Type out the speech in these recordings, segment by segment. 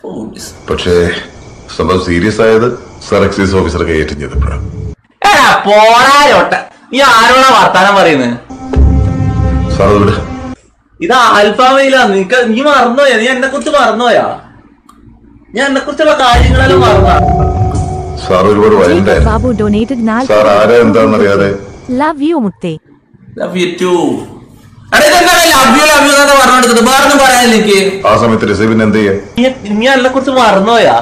പക്ഷേ സംഭവം സീരിയസ് ആയത് സർ എക്സൈസ് ഓഫീസർ കൈയേറ്റം ചെയ്തപ്പോഴാണ് എടാ പോടാരോട്ട നീ ആരോടാ വർത്താനം പറയുന്നത് സാർ ഇവിടെ ഇത് ആൽഫാമയിലാ നിനക്ക് നീ മറന്നുപോയാ നീ എന്നെ കുറിച്ച് മറന്നുപോയാ ഞാൻ എന്നെ കുറിച്ചുള്ള കാര്യങ്ങളെല്ലാം മറന്ന സാർ ഒരുപാട് വയലന്റ് ആയിരുന്നു ബാബു ഡൊനേറ്റഡ് സാർ ആരാ എന്താണെന്നറിയാതെ ലവ് യു മുത്തേ ലവ് യു ടു എടാ ഇതെന്താണ് ലവ് യു ലവ് യു എന്നൊക്കെ പറഞ്ഞോണ്ടിരിക്കുന്നത് വേറെ ഒന്നും പറയാനില്ല എനിക്ക് ആ സമയത്ത് രസീബിന് എന്ത് ചെയ്യാൻ നീ- നീ എന്നെ കുറിച്ച് മറന്നുപോയാ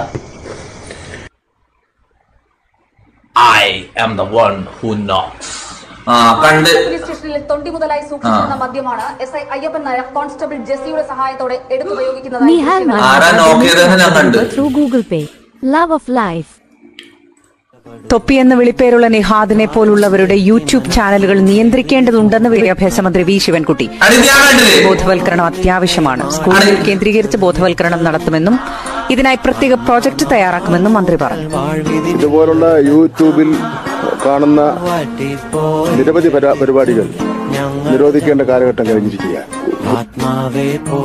I am the one who knows ആ കണ്ട് പോലീസ് സ്റ്റേഷനിൽ തൊണ്ടി മുതലായി സൂക്ഷിച്ചിരുന്ന മദ്യമാണ് എസ് ഐ അയ്യപ്പൻ നായർ കോൺസ്റ്റബിൾ ജെസ്സിയുടെ സഹായത്തോടെ എടുത്തുപയോഗിക്കുന്നതായി നിഹാൽ ദൃശ്യങ്ങൾ ആരാ നോക്കിയതെന്ന് ഞാൻ കണ്ട് through Google Pay love of life Thoppi എന്ന വിളിപ്പേരുള്ള നിഹാദിനെ പോലുള്ളവരുടെ യൂട്യൂബ് ചാനലുകൾ നിയന്ത്രിക്കേണ്ടതുണ്ടെന്ന് വിദ്യാഭ്യാസ മന്ത്രി വി ശിവൻകുട്ടി അത് ഞാൻ കണ്ടില്ലേ ബോധവൽക്കരണം അത്യാവശ്യമാണ് സ്കൂളുകൾ കേന്ദ്രീകരിച്ച് ബോധവൽക്കരണം നടത്തുമെന്നും ഇതിനായി പ്രത്യേക പ്രോജക്ട് തയ്യാറാക്കുമെന്നും മന്ത്രി പറഞ്ഞു ഇതുപോലുള്ള യൂട്യൂബിൽ കാണുന്ന നിരവധി പരാ- പരിപാടികൾ നിരോധിക്കേണ്ട കാലഘട്ടം കഴിഞ്ഞിരിക്കുകയാണ് ആത്മാവേ പോ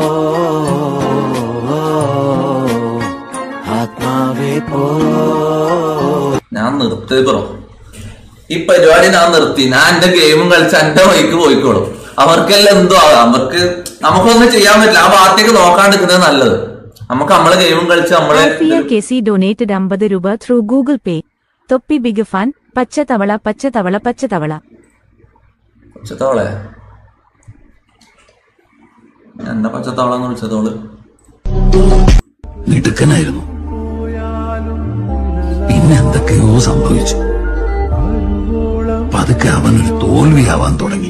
ആത്മാവേ പോ ഞാൻ നിർത്തി ബ്രോ ഈ പരിപാടി ഞാൻ നിർത്തി ഞാൻ എന്റെ ഗെയിമും കളിച്ച് എന്റെ വഴിക്ക് പോയിക്കോളും അവർക്കെല്ലാം എന്തോ ആകാം അവർക്ക് നമുക്കൊന്നും ചെയ്യാൻ പറ്റില്ല ആ ഭാഗത്തേക്ക് നോക്കാണ്ടിരിക്കുന്നത് നല്ലത് നമുക്ക് നമ്മളെ ഗെയിമും കളിച്ച് നമ്മളെ ആൽഫിയ കെ സി ഡൊനേറ്റഡ് അമ്പത് രൂപ ത്രൂ ഗൂഗിൾ പേ തൊപ്പി ബിഗ് ഫാൻ പച്ച തവള പച്ച തവള പച്ച തവള പച്ചത്തോളെ എന്റെ പച്ചത്തോളെന്ന് വിളിച്ചതോള് മിടുക്കനായിരുന്നു പിന്നെ എന്തൊക്കെയോ സംഭവിച്ചു പതുക്കെ അവനൊരു തോൽവിയാവാൻ തുടങ്ങി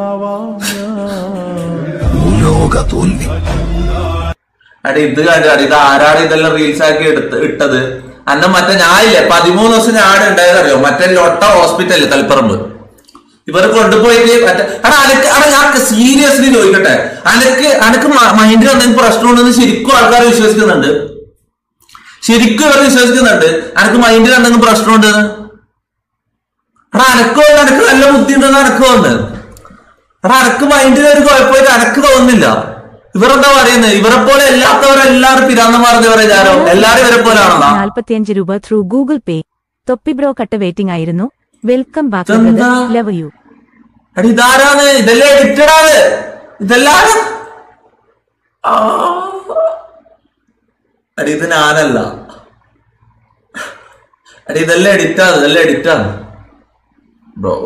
ഭൂലോക തോൽവി അടി ഇത് കണ്ടു അടി ഇത് ആരാണ് ഇതെല്ലാം റീൽസ് ആക്കി എടുത്ത് ഇട്ടത് അന്ന മറ്റേ ഞാനില്ലേ പതിമൂന്ന് ദിവസം ഞാൻ ഉണ്ടായത് അറിയോ മറ്റേ ലൊട്ട ഹോസ്പിറ്റലിൽ തളിപ്പറമ്പ് ഇവർ കൊണ്ടുപോയിട്ട് മറ്റേ എടാ അനക്ക് എടാ ഞാൻ സീരിയസ്ലി ചോദിക്കട്ടെ അനക്ക് അനക്ക് മൈൻഡിൽ എന്തെങ്കിലും പ്രശ്നമുണ്ടെന്ന് ശരിക്കും ആൾക്കാർ വിശ്വസിക്കുന്നുണ്ട് ശരിക്കും ഇവർ വിശ്വസിക്കുന്നുണ്ട് അനക്ക് മൈൻഡിൽ എന്തെങ്കിലും പ്രശ്നമുണ്ടെന്ന് എടാ അനക്ക് തോന്നുന്നു അനക്ക് നല്ല ബുദ്ധി ഉണ്ടെന്ന് അനക്ക് തോന്നുന്നത് എടാ അനക്ക് മൈൻഡിൽ ഒരു കുഴപ്പമായിട്ട് അനക്ക് തോന്നുന്നില്ല ഇവരെന്താ പറയുന്നത് ഇവരെ പോലെ എല്ലാത്തവരെല്ലാവരും പിരാന്തമാർന്ന് ഇവരെ വിചാരോ എല്ലാരും ഇവരെ പോലാണെന്നാ നാൽപ്പത്തിയഞ്ച് രൂപ ത്രൂ ഗൂഗിൾ പേ തൊപ്പി ബ്രോ കട്ട വെയിറ്റിംഗ് ആയിരുന്നു വെൽക്കം ബാക്ക് ഇതെന്താ? ലവ് യു എടി ഇതാരാണ് ഇതെല്ലാം എഡിറ്റഡാണ് ഇതെല്ലാം ആ. എടി ഇത് ഞാനല്ല എടി ഇതെല്ലാം എഡിറ്റാണ് ഇതെല്ലാം എഡിറ്റാണ് bro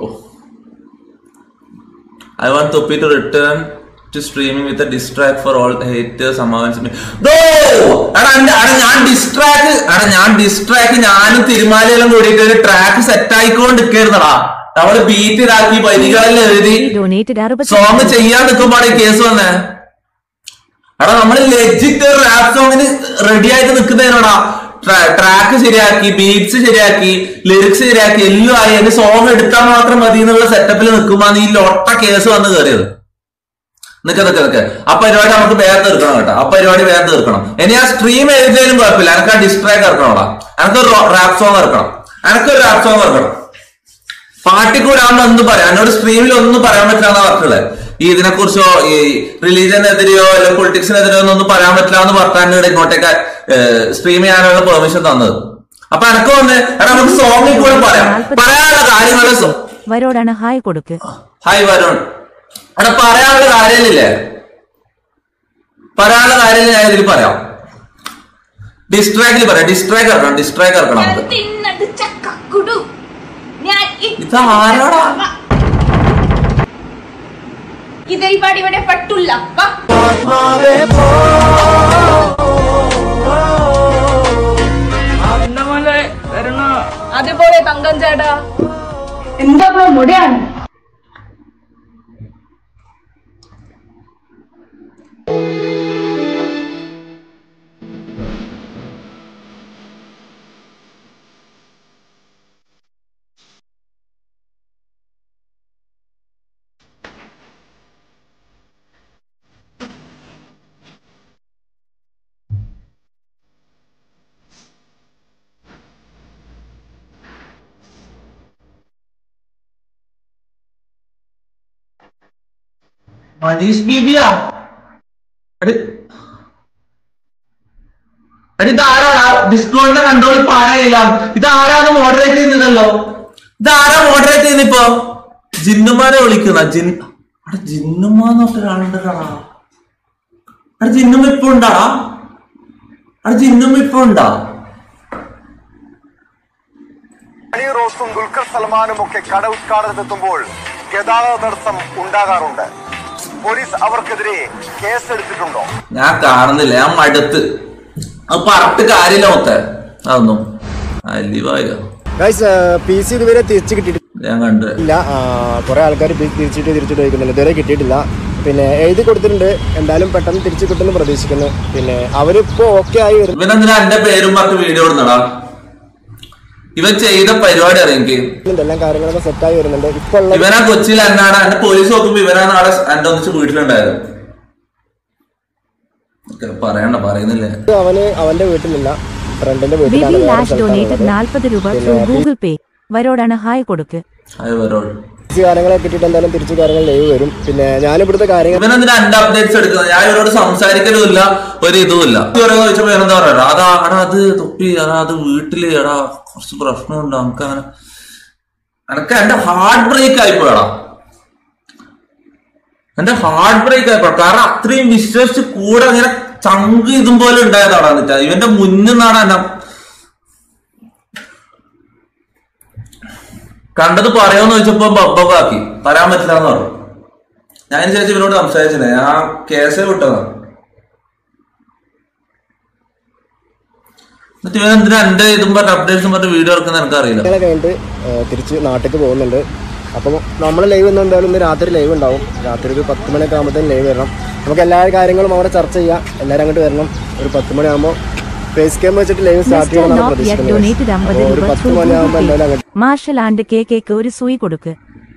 I want Thoppi to return to streaming with distract for all haters അമ്മാവൻസ് എടാ എന്റെ- എടാ ഞാൻ ഡിസ്ട്രാക്ട് എടാ ഞാൻ ഡിസ്ട്രാക്ട് ഞാനും തിരുമാലയെല്ലാം കൂടിയിട്ട് ഒരു ട്രാക്ക് സെറ്റ് ആയിക്കൊണ്ടിരിക്കരുന്നടാ നമ്മള് ബീറ്റ് ഇതാക്കി വരികളെല്ലാം എഴുതി ഡൊനേറ്റഡ് അറുപത്തി സോങ് ചെയ്യാൻ നിൽക്കുമ്പോഴാണ് ഈ കേസ് വന്നേ എടാ നമ്മള് ലെജിറ്റ് ഒരു റാപ്പ് സോങ്ങിന് റെഡി ആയിട്ട് നിൽക്കുന്നതിനോടാ ട്രാക്ക് ശരിയാക്കി ബീറ്റ്സ് ശരിയാക്കി ലിറിക്സ് ശരിയാക്കി എല്ലാം ആയി എന്റെ സോങ് എടുത്താൽ മാത്രം മതി എന്നുള്ള സെറ്റപ്പിൽ നിൽക്കുമ്പോൾ ഈ ലൊട്ട കേസ് വന്ന് കയറിയത് നിക്ക നിക്ക നിക്ക ആ പരിപാടി നമുക്ക് വേഗം തീർക്കണം കേട്ടോ ആ പരിപാടി വേഗം തീർക്കണം ഇനി ആ സ്ട്രീം എഴുതിയാലും കുഴപ്പമില്ല എനിക്ക് ആ ഡിസ്ട്രാക്ക് ഇറക്കണോടാ എനിക്കൊരു റാപ്പ് സോങ് ഇറക്കണം എനിക്കൊരു റാപ്പ് സോങ് ഇറക്കണം പാർട്ടി കൂടെ ആകുമ്പോ എന്ത് പറയാം എന്നോട് സ്ട്രീമിൽ ഒന്നും പറയാൻ പറ്റില്ല എന്നാ പറഞ്ഞിട്ടുള്ളത് ഈ ഇതിനെ കുറിച്ചോ ഈ റിലീജിയനെതിരെയോ അല്ലെങ്കിൽ പൊളിറ്റിക്സിനെതിരെയോ ഒന്നും പറയാൻ പറ്റില്ല എന്ന് പറഞ്ഞാണ് ഇങ്ങോട്ടേക്ക് സ്ട്രീം ചെയ്യാനുള്ള പെർമിഷൻ തന്നത് അപ്പൊ എനക്ക് വന്ന് എടാ നമുക്ക് സോങ്ങിൽ കൂടെ പറയാം പറയാനുള്ള കാര്യങ്ങൾ വരോടാണ് ഹായ് കൊടുക്ക് ഹായ് വരുൺ എടാ പറയാനുള്ള കാര്യമില്ലേ പറയാനുള്ള കാര്യമില്ല ഞാൻ ഇതിൽ പറയാം ഡിസ്ട്രാക്റ്റിൽ പറയാം ഡിസ്ട്രാക്ക് ഇറക്കണം ഡിസ്ട്രാക്ക് ഇറക്കണം നമുക്ക് തിന്നത് ചക്കക്കുടു ഞാൻ ഇത് ആരാടാ ഇതിൽ പാടി ഇവിടെ പട്ടുള്ള വാ അതുപോലെ തങ്കം ചേട്ടാ എന്താ മുടിയാണ് മനീഷ് ബീബിയാ എടി, എടി ഇതാരാടാ ഡിസ്കൗണ്ടിന്റെ കൺട്രോൾ ഇപ്പൊ ആരായില്ല ഇതാരാണ് മോഡറേറ്റ് ചെയ്യുന്നതല്ലോ ഇതാരാ മോഡറേറ്റ് ചെയ്യുന്നിപ്പോ ജിന്നുമാരെ വിളിക്കുന്ന ജിൻ അവിടെ ജിന്നുമ്മ എന്ന് പറഞ്ഞ ഒരാളുണ്ടടാ അവിടെ ജിന്നുമ്മ ഇപ്പൊ ഉണ്ടാടാ അവിടെ ജിന്നുമ്മ ഇപ്പൊ ഉണ്ടാ ഹണി റോസും ദുൽഖർ സൽമാനും ഒക്കെ കട ഉദ്ഘാടനത്തെത്തുമ്പോൾ ഗതാഗത തടസ്സം ഉണ്ടാകാറുണ്ട് പോലീസ് അവർക്കെതിരെ കേസെടുത്തിട്ടുണ്ടോ ഞാൻ കാണുന്നില്ല ഞാൻ മടുത്ത് അത് പറഞ്ഞിട്ട് കാര്യമില്ല മൊത്തം അതൊന്നും അല്ലിവായോ പി സി ഇതുവരെ തിരിച്ചു കിട്ടിയിട്ടില്ല ഞാൻ കണ്ടു കുറെ ആൾക്കാർ തിരിച്ചിട്ട് തിരിച്ചിട്ട് വയ്ക്കുന്നുണ്ട് ഇതുവരെ കിട്ടിയിട്ടില്ല പിന്നെ എഴുതി കൊടുത്തിട്ടുണ്ട് എന്തായാലും പെട്ടെന്ന് തിരിച്ചു കിട്ടുമെന്ന് പ്രതീക്ഷിക്കുന്നു പിന്നെ അവരിപ്പോ ഓക്കെ ആയി വരുന്നു ഇവനെന്തിനാ എന്റെ പേരും പറഞ്ഞ് വീഡിയോ ഇടുന്നടാ ഇവൻ ചെയ്ത പരിപാടി അറിയാം എനിക്ക് എല്ലാം കാര്യങ്ങളൊക്കെ സെറ്റായി വരുന്നുണ്ട് ഇപ്പൊ ഉള്ള ഇവനാ കൊച്ചിയിൽ എന്നാണ് എന്റെ പോലീസ് നോക്കുമ്പോ ഇവനാണ് അവിടെ എന്റെ ഒന്നിച്ച് വീട്ടിലുണ്ടായത് ഒക്കെ പറയണ്ട പറയുന്നില്ലേ അവന് അവന്റെ വീട്ടിലില്ല ഫ്രണ്ടിന്റെ വീട്ടിലാണ് ബിബി വേറെ ലാഷ് സ്ഥലത്താണ് ഡൊനേറ്റഡ് ഉള്ളത്. നാൽപ്പത് രൂപ ത്രൂ ഗൂഗിൾ പേ വരോടാണ് ഹായ് കൊടുക്ക് അത് വരോൾ തിരിച്ച് കാര്യങ്ങളൊക്കെ കിട്ടിയിട്ട് എന്തായാലും തിരിച്ചു കാര്യങ്ങൾ ലൈവ് വരും പിന്നെ ഞാനിവിടുത്തെ കാര്യങ്ങൾ ഇവനെന്തിനാ എന്റെ അപ്ഡേറ്റ്സ് എടുക്കുന്നത് ഞാൻ ഇവരോട് സംസാരിക്കലുമില്ല ഒരു ഇതുമില്ല ഇവരെ ചോദിച്ചപ്പോ എന്താ പറയാ അതാ എടാ അത് തൊപ്പി എടാ അത് വീട്ടില് എടാ കുറച്ച് പ്രശ്നമുണ്ട് നമുക്ക് അങ്ങനെ എനക്ക് എന്റെ ഹാർട്ട് ബ്രേക്ക് ആയിപ്പോയടാ എന്റെ ഹാർട്ട് ബ്രേക്ക് ആയിപ്പോ കാരണം അത്രയും വിശ്വസിച്ച് കൂടെ ഇങ്ങനെ ചങ്ക് ഇതും പോലെ ഉണ്ടായതാടാ എന്നിട്ട് ഇവന്റെ മുന്നിൽ നിന്നാണ് എന്നെ കണ്ടത് പറയാമെന്ന് ചോദിച്ചപ്പോ ബബ്ബാക്കി പറയാൻ പറ്റില്ല എന്ന് പറഞ്ഞു ഞാൻ അതിന് ശേഷം ഇവരോട് സംസാരിച്ചില്ല ഞാൻ കേസേ വിട്ടതാ എന്നിട്ട് ഇവൻ എന്തിനാ എന്റെ ഇതും പറഞ്ഞ അപ്ഡേറ്റ്സും പറഞ്ഞ വീഡിയോ എടുക്കുന്ന എനിക്കറിയില്ല കാര്യങ്ങളൊക്കെ കഴിഞ്ഞിട്ട് ഏഹ്, തിരിച്ച് നാട്ടിലേക്ക് പോകുന്നുണ്ട് അപ്പം നമ്മൾ ലൈവ് ഒന്നും എന്തായാലും ഇന്ന് രാത്രി ലൈവ് ഉണ്ടാവും രാത്രി ഒരു പത്ത് മണിയൊക്കെ ആകുമ്പോഴത്തേനും ലൈവ് വരണം നമുക്ക് എല്ലാ കാര്യങ്ങളും അവിടെ ചർച്ച ചെയ്യാം എല്ലാവരും അങ്ങോട്ട് വരണം ഒരു പത്ത് മണിയാകുമ്പോൾ ഫേസ് ക്യാം വെച്ചിട്ട് ലൈവ് സ്റ്റാർട്ട് മിസ്റ്റർ ചെയ്യണമെന്നാണ് നോട്ട് യെറ്റ് പ്രതീക്ഷിക്കുന്നത് ഡൊനേറ്റഡ് അമ്പത് അപ്പോൾ ഒരു രൂപ പത്ത് ത്രൂ മണിയാകുമ്പോൾ ഗൂഗിൾ എന്തായാലും പേ അങ്ങോട്ട് മാർഷൽ ആൻഡ് കെ കേക്ക് ഒരു സൂയി കൊടുക്ക്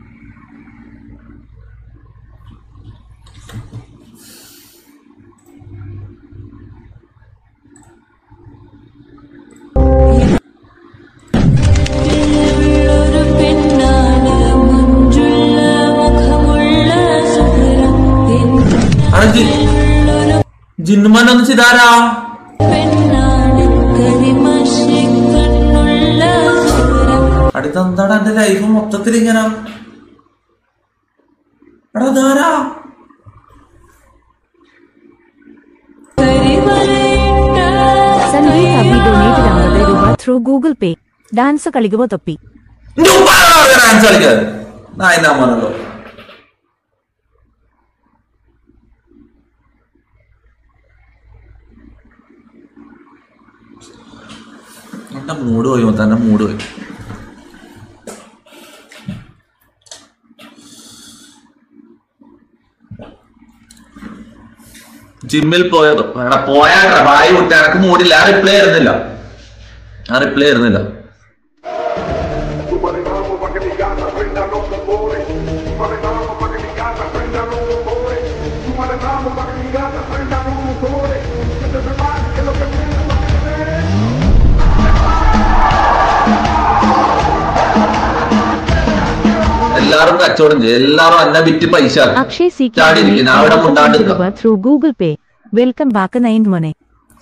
ആണ് ജി ജിന്നുമാൻ ഒന്ന് ചെയ്താരാ അടുത്ത എന്താണ് എന്റെ ലൈഫ് മൊത്തത്തിൽ ഇങ്ങനെ എടാ ഇതാരാ സന്ദീപ് അബി ഡൊനേറ്റഡ് അമ്പത് രൂപ ത്രൂ ഗൂഗിൾ പേ ഡാൻസ് കളിക്കുമോ തൊപ്പി ഡാൻസ് കളിക്കാൻ നായനാമനല്ലോ എന്റെ മൂഡ് പോയി മൊത്തം എന്റെ മൂഡ് പോയി ജിമ്മിൽ പോയത് എടാ പോയാ വായി വിട്ട് എനക്ക് മൂടില്ല ആ റിപ്ലൈ ആയിരുന്നില്ല ആ റിപ്ലൈ ആയിരുന്നില്ല എല്ലാരും കച്ചവടം ചെയ്യും എല്ലാരും എന്നെ വിറ്റ് പൈസ ആക്കും. അക്ഷയ് സി കെ ചാടിയിരിക്കും ഞാൻ അവിടെ മുണ്ടാണ്ട് രൂപ through Google Pay welcome back Nayan മോനെ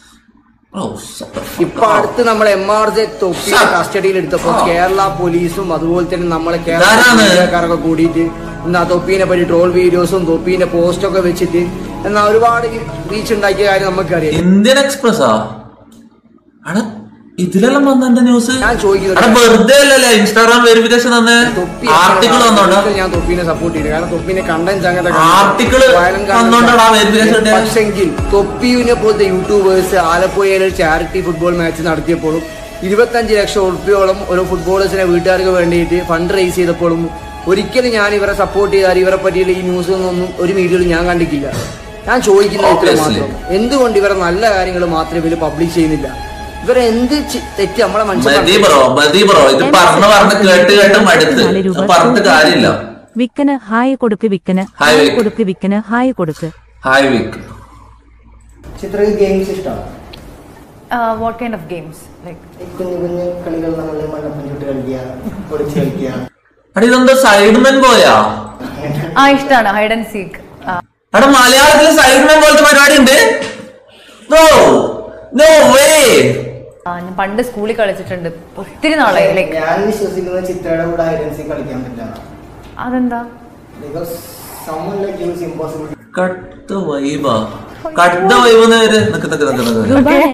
ഇപ്പൊ അടുത്ത് നമ്മൾ എം ആർ ജെ തൊപ്പിയുടെ കസ്റ്റഡിയിൽ എടുത്തപ്പോ കേരള പോലീസും അതുപോലെ തന്നെ നമ്മളെ കേരള ഇതാരാണ്? മീഡിയക്കാരൊക്കെ കൂടിയിട്ട് എന്നാ തൊപ്പീനെ പറ്റി ട്രോൾ വീഡിയോസും തൊപ്പീന്റെ പോസ്റ്റൊക്കെ വെച്ചിട്ട് എന്നാ ഒരുപാട് റീച്ച് ഉണ്ടാക്കിയ കാര്യം നമുക്കറിയാം ഇന്ത്യൻ എക്സ്പ്രസ്സാ അവിടെ ഇതിലെല്ലാം വന്ന എന്റെ ന്യൂസ് ഞാൻ ചോദിക്കുന്നത് അവിടെ വെറുതെ അല്ലല്ലേ ഇൻസ്റ്റാഗ്രാം വെരിഫിക്കേഷൻ തന്നെ ആർട്ടിക്കിൾ വന്നോണ്ടാ ഞാൻ തൊപ്പീനെ സപ്പോർട്ട് ചെയ്തു കാരണം തൊപ്പീനെ കണ്ടന്റ് അങ്ങനത്തെ ആർട്ടിക്കിള് വന്നോണ്ടാണ് ആ verification കിട്ടിയത്. പക്ഷെങ്കിൽ തൊപ്പിനെ പോലത്തെ യൂട്യൂബേഴ്സ് ആലപ്പുഴയിൽ ഒരു ചാരിറ്റി ഫുട്ബോൾ മാച്ച് നടത്തിയപ്പോഴും ഇരുപത്തഞ്ച് ലക്ഷം ഉറുപ്പിയോളം ഒരു ഫുട്ബോളേഴ്സിനെ വീട്ടുകാർക്ക് വേണ്ടിയിട്ട് ഫണ്ട് റേസ് ചെയ്തപ്പോഴും ഒരിക്കലും ഞാൻ ഇവരെ സപ്പോർട്ട് ചെയ്താൽ ഇവരെ പറ്റിയുള്ള ഈ ന്യൂസ് ഒന്നും ഒരു മീഡിയയിൽ ഞാൻ കണ്ടിട്ടില്ല ഞാൻ ചോദിക്കുന്നത് ഇത്ര Obviously. മാത്രം എന്തുകൊണ്ട് ഇവരെ നല്ല കാര്യങ്ങൾ മാത്രമേ ഇവര് പബ്ലിഷ് ചെയ്യുന്നില്ല ഇവരെ എന്ത് ചി- തെറ്റ് നമ്മളെ മതി ബ്രോ മതി ബ്രോ ഇത് പറഞ്ഞ് പറഞ്ഞ് കേട്ട് കേട്ട് മടുത്ത് നാല് രൂപ അത് പറഞ്ഞിട്ട് കാര്യമില്ല വിക്കന് ഹായ് കൊടുക്ക് വിക്കന് ഹായ് ഹായ് വിക്ക്. കൊടുക്ക് വിക്കന് ഹായ് കൊടുക്ക് ഹായ് വിക്ക് ചിത്രക്ക് ഗെയിംസ് ഇഷ്ടമാണ് Uh, what kind of games? Like കുഞ്ഞു കുഞ്ഞു കളികൾ നമ്മൾ മണ്ണപ്പം ചുട്ട് കളിക്കുക പൊടിച്ച് കളിക്കുക അടി ഇതെന്താ സൈഡ്മെൻ പോയാ ആ ഇഷ്ടമാണ് ഹൈഡ് ആൻഡ് സീക്ക് അവിടെ മലയാളത്തില് സൈഡ്മെൻ പോലത്തെ പരിപാടി ഉണ്ട് നോ നോ വേ ഞാൻ പണ്ട് സ്കൂളിൽ കളിച്ചിട്ടുണ്ട് ഒത്തിരി നാളായി ലൈക്ക് ഞാൻ വിശ്വസിക്കുന്നത് ചിത്രയുടെ കൂടെ ഹൈഡൻസി കളിക്കാൻ പറ്റില്ല അതെന്താ because someone like you is impossible cut വൈബാ കട്ട് വൈബ് നിക്ക് നിക്ക് നിക്ക് നിക്ക്